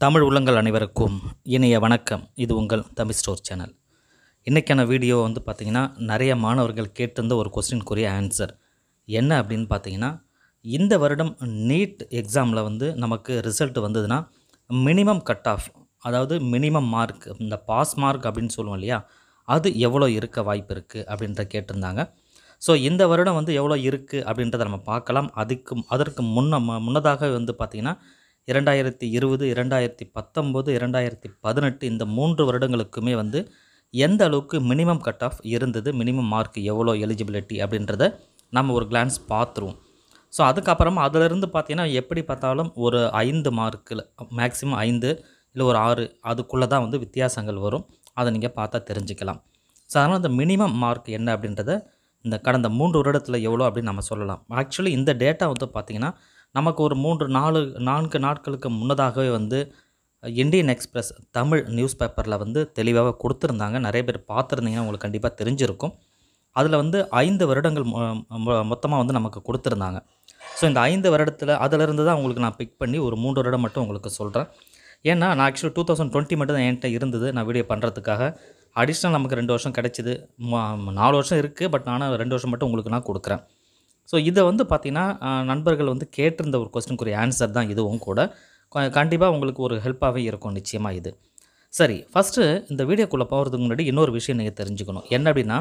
தமிழ் உள்ளங்கள் அனைவருக்கும் இனிய வணக்கம் இது உங்கள் தமிழ் ஸ்டோர் சேனல் இன்றைக்கான வீடியோ வந்து பார்த்திங்கன்னா நிறைய மாணவர்கள் கேட்டிருந்த ஒரு கொஸ்டின்குரிய ஆன்சர் என்ன அப்படின்னு பார்த்தீங்கன்னா இந்த வருடம் நீட் எக்ஸாமில் வந்து நமக்கு ரிசல்ட் வந்ததுன்னா மினிமம் கட் ஆஃப் அதாவது மினிமம் மார்க் இந்த பாஸ் மார்க் அப்படின்னு சொல்லுவோம் இல்லையா அது எவ்வளோ இருக்க வாய்ப்பு இருக்குது அப்படின்ற கேட்டிருந்தாங்க ஸோ இந்த வருடம் வந்து எவ்வளோ இருக்குது அப்படின்றத நம்ம பார்க்கலாம் அதுக்கு அதற்கு முன்ன ம- முன்னதாக வந்து பார்த்திங்கன்னா இரண்டாயிரத்தி இருபது இரண்டாயிரத்தி பத்தொம்போது இரண்டாயிரத்தி பதினெட்டு இந்த மூன்று வருடங்களுக்குமே வந்து எந்த அளவுக்கு மினிமம் கட் ஆஃப் இருந்தது மினிமம் மார்க் எவ்வளோ எலிஜிபிலிட்டி அப்படின்றத நம்ம ஒரு கிளான்ஸ் பார்த்துருவோம் ஸோ அதுக்கப்புறமா அதிலிருந்து பார்த்தீங்கன்னா எப்படி பார்த்தாலும் ஒரு ஐந்து மார்க்கில் மேக்ஸிமம் ஐந்து இல்லை ஒரு ஆறு அதுக்குள்ளே தான் வந்து வித்தியாசங்கள் வரும் அதை நீங்கள் பார்த்தா தெரிஞ்சுக்கலாம் ஸோ அதனால் இந்த மினிமம் மார்க் என்ன அப்படின்றத இந்த கடந்த மூன்று வருடத்தில் எவ்வளோ அப்படின்னு நம்ம சொல்லலாம் ஆக்சுவலி இந்த டேட்டா வந்து பார்த்திங்கன்னா நமக்கு ஒரு மூன்று நாலு நான்கு நாட்களுக்கு முன்னதாகவே வந்து இந்தியன் எக்ஸ்பிரஸ் தமிழ் நியூஸ் பேப்பரில் வந்து தெளிவாக கொடுத்துருந்தாங்க நிறைய பேர் பார்த்துருந்தீங்கன்னா உங்களுக்கு கண்டிப்பாக தெரிஞ்சிருக்கும் அதில் வந்து ஐந்து வருடங்கள் மொத்தமாக வந்து நமக்கு கொடுத்துருந்தாங்க ஸோ இந்த ஐந்து வருடத்தில் அதிலிருந்து தான் உங்களுக்கு நான் பிக் பண்ணி ஒரு மூன்று வருடம் மட்டும் உங்களுக்கு சொல்கிறேன் ஏன்னா நான் ஆக்சுவலி டூ தௌசண்ட் டுவெண்ட்டி மட்டும் தான் என்கிட்ட இருந்தது நான் வீடியோ பண்ணுறதுக்காக அடிஷ்னல் நமக்கு ரெண்டு வருஷம் கிடச்சிது நாலு வருஷம் இருக்குது பட் நான் ரெண்டு வருஷம் மட்டும் உங்களுக்கு நான் கொடுக்குறேன் ஸோ இதை வந்து பார்த்திங்கன்னா அஹ், நண்பர்கள் வந்து கேட்டிருந்த ஒரு கொஸ்டினுக்குரிய ஆன்சர் தான் இதுவும் கூட கண்டிப்பாக உங்களுக்கு ஒரு ஹெல்ப்பாகவே இருக்கும் நிச்சயமாக இது சரி ஃபஸ்ட்டு இந்த வீடியோக்குள்ளே போகிறதுக்கு முன்னாடி இன்னொரு விஷயம் நீங்கள் தெரிஞ்சுக்கணும் என்ன அப்படின்னா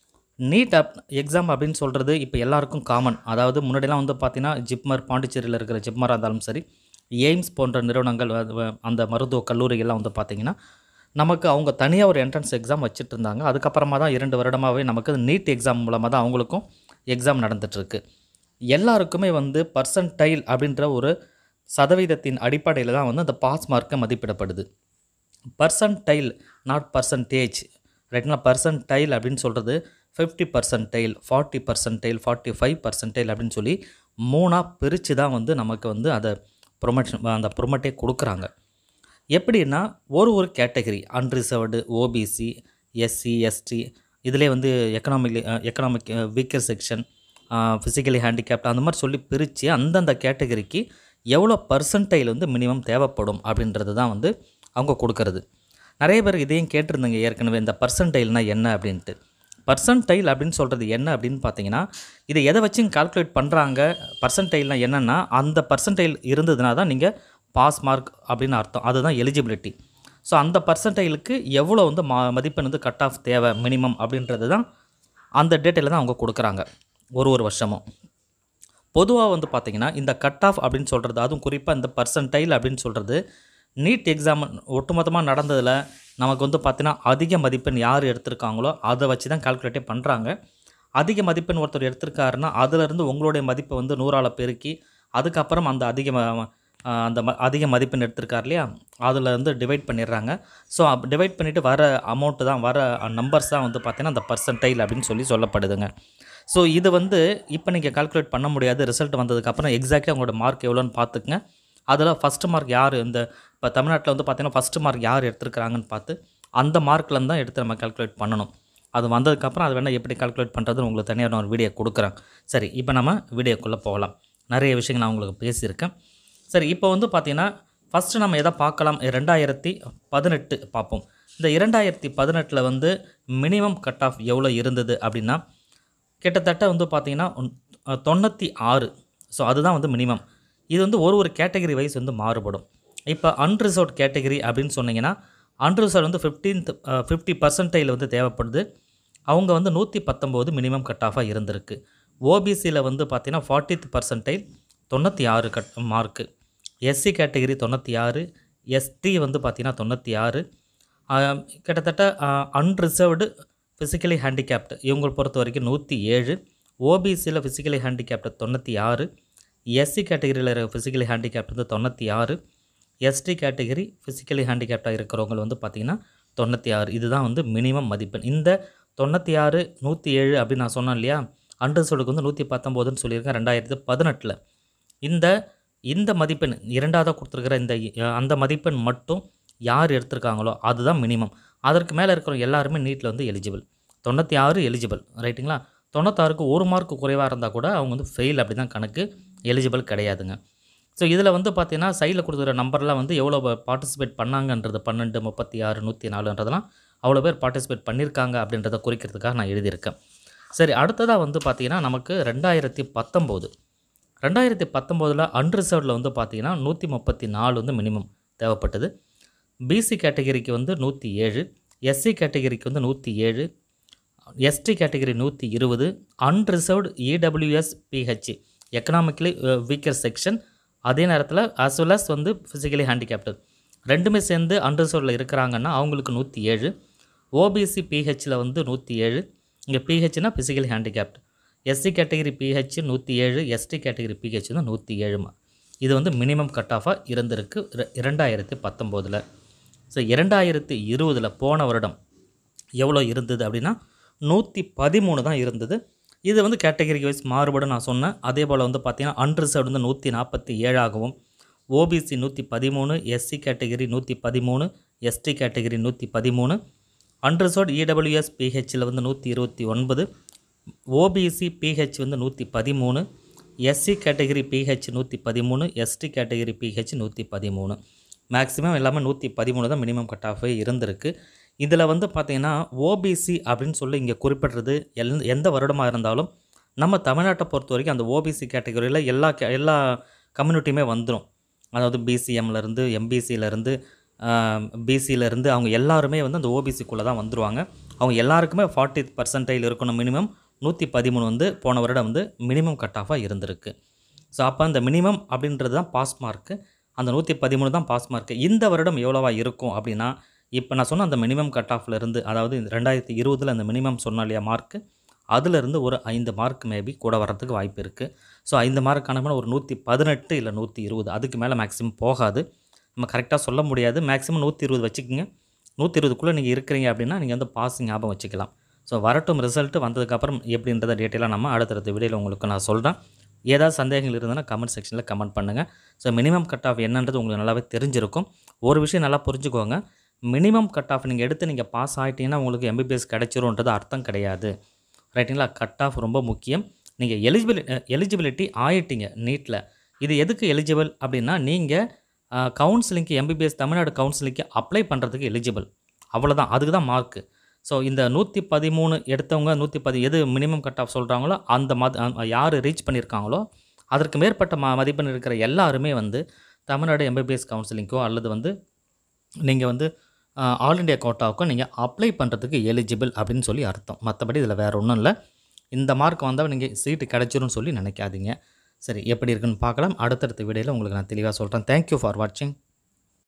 நீட் அப் எக்ஸாம் அப்படின்னு சொல்கிறது இப்போ எல்லாருக்கும் காமன் அதாவது முன்னாடிலாம் வந்து பார்த்தீங்கன்னா ஜிப்மர் பாண்டிச்சேரியில் இருக்கிற ஜிப்மராக இருந்தாலும் சரி எய்ம்ஸ் போன்ற நிறுவனங்கள் வ- வ- அந்த மருத்துவ கல்லூரிகள்லாம் வந்து பார்த்திங்கன்னா நமக்கு அவங்க தனியாக ஒரு என்ட்ரன்ஸ் எக்ஸாம் வச்சுட்டு இருந்தாங்க அதுக்கப்புறமா தான் இரண்டு வருடமாகவே நமக்கு நீட் எக்ஸாம் மூலமாக தான் அவங்களுக்கும் எக்ஸாம் நடந்துகிட்ருக்கு எல்லாருக்குமே வந்து பர்சன்டைல் அப்படின்ற ஒரு சதவீதத்தின் அடிப்படையில் தான் வந்து அந்த பாஸ் மார்க்கை மதிப்பிடப்படுது பர்சன்டைல் நாட் பர்சன்டேஜ் ரைட்னா பர்சன்டைல் அப்படின்னு சொல்கிறது fifty percentile forty percentile forty five percentile அப்படின்னு சொல்லி மூணாக பிரித்து தான் வந்து நமக்கு வந்து அதை ப்ரொமோஷன் அந்த ப்ரொமோட்டே கொடுக்குறாங்க எப்படின்னா ஒரு ஒரு category unreserved OBC SC ST இதிலே வந்து economic economic weaker section physically handicapped அந்த மாதிரி சொல்லி பிரித்து அந்தந்த கேட்டகரிக்கு எவ்வளோ பர்சன்டைல் வந்து மினிமம் தேவைப்படும் அப்படின்றது தான் வந்து அவங்க கொடுக்கறது நிறைய பேர் இதையும் கேட்டிருந்தீங்க ஏற்கனவே இந்த பர்சன்டைல்னால் என்ன அப்படின்ட்டு பர்சன்டைல் அப்படின்னு சொல்கிறது என்ன அப்படின்னு பார்த்தீங்கன்னா இதை எதை வச்சு கால்குலேட் பண்ணுறாங்க பர்சன்டைல்னால் என்னென்னா அந்த பர்சன்டைல் இருந்ததுனா தான் நீங்கள் பாஸ் மார்க் அப்படின்னு அர்த்தம் அதுதான் எலிஜிபிலிட்டி ஸோ அந்த பர்சன்டைலுக்கு எவ்வளோ வந்து மா மதிப்பெண் வந்து கட் ஆஃப் தேவை மினிமம் அப்படின்றது தான் அந்த டேட்டில் தான் அவங்க கொடுக்குறாங்க ஒரு ஒரு வருஷமும் பொதுவாக வந்து பார்த்திங்கன்னா இந்த கட் ஆஃப் அப்படின்னு சொல்கிறது அதுவும் குறிப்பாக இந்த பர்சன்டைல் அப்படின்னு சொல்கிறது நீட் எக்ஸாம் ஒட்டுமொத்தமாக நடந்ததில் நமக்கு வந்து பார்த்தீங்கன்னா அதிக மதிப்பெண் யார் எடுத்திருக்காங்களோ அதை வச்சு தான் கால்குலேட்டே பண்ணுறாங்க அதிக மதிப்பெண் ஒருத்தர் எடுத்திருக்காருன்னா அதிலிருந்து உங்களுடைய மதிப்பை வந்து நூறால் பெருக்கி அதுக்கப்புறம் அந்த அதிக ம- ஆஹ் அந்த ம அதிக மதிப்பெண் எடுத்திருக்கார் இல்லையா அதில் வந்து டிவைட் பண்ணிடுறாங்க ஸோ டிவைட் பண்ணிவிட்டு வர அமௌண்ட்டு தான் வர நம்பர்ஸ் தான் வந்து பார்த்தீங்கன்னா அந்த பர்சன்டைல் அப்படின்னு சொல்லி சொல்லப்படுதுங்க ஸோ இது வந்து இப்போ நீங்கள் கால்குலேட் பண்ண முடியாது ரிசல்ட் வந்ததுக்கப்புறம் எக்ஸாக்டாக உங்களோட மார்க் எவ்வளோன்னு பார்த்துக்குங்க அதில் ஃபஸ்ட்டு மார்க் யார் இந்த இப்போ தமிழ்நாட்டில் வந்து பார்த்தீங்கன்னா ஃபஸ்ட்டு மார்க் யார் எடுத்திருக்கிறாங்கன்னு பார்த்து அந்த மார்க்லேருந்து தான் எடுத்து நம்ம கால்குலேட் பண்ணணும் அது வந்ததுக்கப்புறம் அது வேணால் எப்படி கால்குலேட் பண்ணுறதுன்னு உங்களுக்கு தனியாக நான் ஒரு வீடியோ கொடுக்குறேன் சரி இப்போ நம்ம வீடியோக்குள்ளே போகலாம் நிறைய விஷயங்கள் நான் உங்களுக்கு பேசியிருக்கேன் சரி இப்போ வந்து பார்த்தீங்கன்னா ஃபஸ்ட்டு நம்ம எதை பார்க்கலாம் ரெண்டாயிரத்தி பதினெட்டு பார்ப்போம் இந்த இரண்டாயிரத்தி பதினெட்டில் வந்து மினிமம் கட் ஆஃப் எவ்வளோ இருந்தது அப்படின்னா கிட்டத்தட்ட வந்து பார்த்தீங்கன்னா தொண்ணூற்றி ஆறு ஸோ அதுதான் வந்து மினிமம் இது வந்து ஒரு ஒரு கேட்டகரி வைஸ் வந்து மாறுபடும் இப்போ அன்ரிசர்வ்ட் கேட்டகரி அப்படின்னு சொன்னீங்கன்னா அன்ரிசர்வ் வந்து ஃபிஃப்டீன்த் ஃபிஃப்டி பர்சன்டைல் வந்து தேவைப்படுது அவங்க வந்து நூற்றி பத்தொம்போது மினிமம் கட் ஆஃபாக இருந்திருக்கு ஓபிசியில் வந்து பார்த்தீங்கன்னா ஃபார்ட்டித் பர்சன்டைல் தொண்ணூற்றி ஆறு கட் மார்க்கு எஸ்சி கேட்டகரி தொண்ணூற்றி ஆறு எஸ்டி வந்து பார்த்தீங்கன்னா தொண்ணூற்றி ஆறு ஆஹ் கிட்டத்தட்ட அன்ரிசர்வ்டு ஃபிசிக்கலி ஹேண்டிகேப்டு இவங்களை பொறுத்த வரைக்கும் நூற்றி ஏழு ஓபிசியில் ஃபிசிக்கலி ஹேண்டிகேப்டு தொண்ணூற்றி ஆறு எஸ்சி கேட்டகரியில் ஃபிசிக்கலி ஹேண்டிகேப்ட் வந்து தொண்ணூற்றி ஆறு எஸ்டி கேட்டகரி ஃபிசிக்கலி ஹேண்டிகேப்டாக இருக்கிறவங்க வந்து பார்த்திங்கன்னா தொண்ணூற்றி ஆறு இதுதான் வந்து மினிமம் மதிப்பெண் இந்த தொண்ணூற்றி ஆறு நூற்றி ஏழு அப்படின்னு நான் சொன்னேன் இல்லையா அன்ரிசர்வ்டுக்கு வந்து நூற்றி பத்தொம்போதுன்னு சொல்லியிருக்கேன் ரெண்டாயிரத்து பதினெட்டில் இந்த இந்த மதிப்பெண் இரண்டாவதாக கொடுத்துருக்கிற இந்த அஹ், அந்த மதிப்பெண் மட்டும் யார் எடுத்திருக்காங்களோ அதுதான் மினிமம் அதற்கு மேலே இருக்கிற எல்லாருமே நீட்டில் வந்து எலிஜிபிள் தொண்ணூற்றி ஆறு எலிஜிபிள் ரைட்டுங்களா தொண்ணூத்தாறுக்கு ஒரு மார்க் குறைவாக இருந்தால் கூட அவங்க வந்து ஃபெயில் அப்படி தான் கணக்கு எலிஜிபிள் கிடையாதுங்க ஸோ இதில் வந்து பார்த்தீங்கன்னா சைடில் கொடுத்துருக்க நம்பர்லாம் வந்து எவ்வளோ பார்ட்டிசிபேட் பண்ணாங்கன்றது பன்னெண்டு முப்பத்தி ஆறு நூற்றி நாலுன்றதெல்லாம் அவ்வளோ பேர் பார்ட்டிசிபேட் பண்ணியிருக்காங்க அப்படின்றத குறிக்கிறதுக்காக நான் எழுதியிருக்கேன் சரி அடுத்ததாக வந்து பார்த்தீங்கன்னா நமக்கு ரெண்டாயிரத்தி பத்தொம்போது ரெண்டாயிரத்தி பத்தொம்போதில் அன்ரிசர்வ்டில் வந்து பார்த்தீங்கன்னா நூற்றி முப்பத்தி நாலு வந்து மினிமம் தேவைப்பட்டது பிசி கேட்டகரிக்கு வந்து நூற்றி ஏழு எஸ்சி கேட்டகரிக்கு வந்து நூற்றி ஏழு எஸ்டி கேட்டகரி நூற்றி இருபது unreserved EWS PH economically weaker section அதே நேரத்தில் as well as வந்து ஃபிசிக்கலி ஹேண்டிகேப்டட் ரெண்டுமே சேர்ந்து அன்ரிசர்வ்டில் இருக்கிறாங்கன்னா அவங்களுக்கு நூற்றி ஏழு ஓபிசி பிஹெச்சில் வந்து நூற்றி ஏழு இங்கே பிஹெச்னா physically handicapped SC category PH நூற்றி ஏழு எஸ்டி கேட்டகரி பிஹெச் வந்து நூற்றி ஏழுமா இது வந்து மினிமம் கட் ஆஃபாக இருந்திருக்கு இர- இரண்டாயிரத்தி பத்தொம்போதில் ஸோ இரண்டாயிரத்தி இருபதில் போன வருடம் எவ்வளோ இருந்தது அப்படின்னா நூற்றி பதிமூணு தான் இருந்தது இது வந்து கேட்டகரி வைஸ் மாறுபடும் நான் சொன்னேன் அதே போல் வந்து பார்த்தீங்கன்னா அன்ரிசர்வ்டு வந்து நூற்றி நாற்பத்தி ஏழாகவும் ஓபிசி நூற்றி பதிமூணு எஸ்சி கேட்டகரி நூற்றி பதிமூணு எஸ்டி கேட்டகரி நூற்றி பதிமூணு அன்ரிசர்வ்டு இடபிள்யூஎஸ் பிஹெச்சில் வந்து நூற்றி இருபத்தி ஒன்பது ஓபிசி பிஹெச் வந்து நூற்றி பதிமூணு எஸ்சி கேட்டகரி பிஹெச் நூற்றி பதிமூணு எஸ்டி கேட்டகரி பிஹெச் நூற்றி பதிமூணு மேக்ஸிமம் எல்லாமே நூற்றி பதிமூணு தான் மினிமம் கட் ஆஃபே இருந்திருக்கு இதில் வந்து பார்த்தீங்கன்னா ஓபிசி அப்படின்னு சொல்லி இங்கே குறிப்பிடுறது எல் எந்த வருடமாக இருந்தாலும் நம்ம தமிழ்நாட்டை பொறுத்த வரைக்கும் அந்த ஓபிசி கேட்டகரியில் எல்லா கே- எல்லா கம்யூனிட்டியுமே வந்துடும் அதாவது பிசிஎம்லேருந்து எம்பிசியிலேருந்து பிசியிலேருந்து அவங்க எல்லாருமே வந்து அந்த ஓபிசிக்குள்ளே தான் வந்துருவாங்க அவங்க எல்லாருக்குமே ஃபார்ட்டி பர்சன்டைல் இருக்கணும் மினிமம் நூற்றி பதிமூணு வந்து போன வருடம் வந்து மினிமம் கட் ஆஃபாக இருந்திருக்கு ஸோ அப்போ அந்த மினிமம் அப்படின்றது தான் பாஸ் மார்க்கு அந்த நூற்றி பதிமூணு தான் பாஸ் மார்க்கு இந்த வருடம் எவ்வளோவா இருக்கும் அப்படின்னா இப்போ நான் சொன்ன அந்த மினிமம் கட் ஆஃப்ல இருந்து அதாவது இந்த ரெண்டாயிரத்தி இருபதில் அந்த மினிமம் சொன்ன இல்லையா மார்க்கு அதுலேருந்து ஒரு ஐந்து மார்க் மேபி கூட வர்றதுக்கு வாய்ப்பு இருக்குது ஸோ ஐந்து மார்க் கணக்குனா ஒரு நூற்றி பதினெட்டு இல்லை நூற்றி இருபது அதுக்கு மேலே மேக்ஸிமம் போகாது நம்ம கரெக்டாக சொல்ல முடியாது மேக்ஸிமம் நூற்றி இருபது வச்சுக்கோங்க நூற்றி இருபதுக்குள்ளே நீங்கள் இருக்கிறீங்க அப்படின்னா நீங்கள் வந்து பாசிங் ஞாபகம் வச்சுக்கலாம் ஸோ வரட்டும் ரிசல்ட்டு வந்ததுக்கப்புறம் எப்படின்றத டீட்டெயிலாக நம்ம அடுத்தடுத்த வீடியோவில் உங்களுக்கு நான் சொல்கிறேன் ஏதாவது சந்தேகங்கள் இருந்ததுன்னா கமெண்ட் செக்ஷனில் கமெண்ட் பண்ணுங்கள் ஸோ மினிமம் கட் ஆஃப் என்னன்றது உங்களுக்கு நல்லாவே தெரிஞ்சிருக்கும் ஒரு விஷயம் நல்லா புரிஞ்சுக்கோங்க மினிமம் கட் ஆஃப் நீங்கள் எடுத்து நீங்கள் பாஸ் ஆகிட்டீங்கன்னா உங்களுக்கு எம்பிபிஎஸ் கிடைச்சிரும்ன்றது அர்த்தம் கிடையாது ரைட்டுங்களா கட் ஆஃப் ரொம்ப முக்கியம் நீங்கள் எலிஜிபிலி எலிஜிபிலிட்டி ஆயிட்டீங்க நீட்டில் இது எதுக்கு எலிஜிபிள் அப்படின்னா நீங்கள் கவுன்சிலிங்க்கு எம்பிபிஎஸ் தமிழ்நாடு கவுன்சிலிங்க்கு அப்ளை பண்ணுறதுக்கு எலிஜிபிள் அவ்வளோதான் அதுக்கு தான் மார்க்கு ஸோ இந்த நூற்றி பதிமூணு எடுத்தவங்க நூற்றி பதி எது மினிமம் கட் ஆஃப் சொல்கிறாங்களோ அந்த மத யார் ரீச் பண்ணியிருக்காங்களோ அதற்கு மேற்பட்ட ம மதிப்பெண் இருக்கிற எல்லாருமே வந்து தமிழ்நாடு எம்பிபிஎஸ் கவுன்சிலிங்கோ அல்லது வந்து நீங்கள் வந்து ஆல் இண்டியா கோட்டாவுக்கும் நீங்கள் அப்ளை பண்ணுறதுக்கு எலிஜிபிள் அப்படின்னு சொல்லி அர்த்தம் மற்றபடி இதில் வேறு ஒன்றும் இல்லை இந்த மார்க் வந்தால் நீங்கள் சீட்டு கிடைச்சிரும்னு சொல்லி நினைக்காதீங்க சரி எப்படி இருக்குன்னு பார்க்கலாம் அடுத்தடுத்த வீடியோவில் உங்களுக்கு நான் தெளிவாக சொல்கிறேன் தேங்க்யூ ஃபார் வாட்சிங்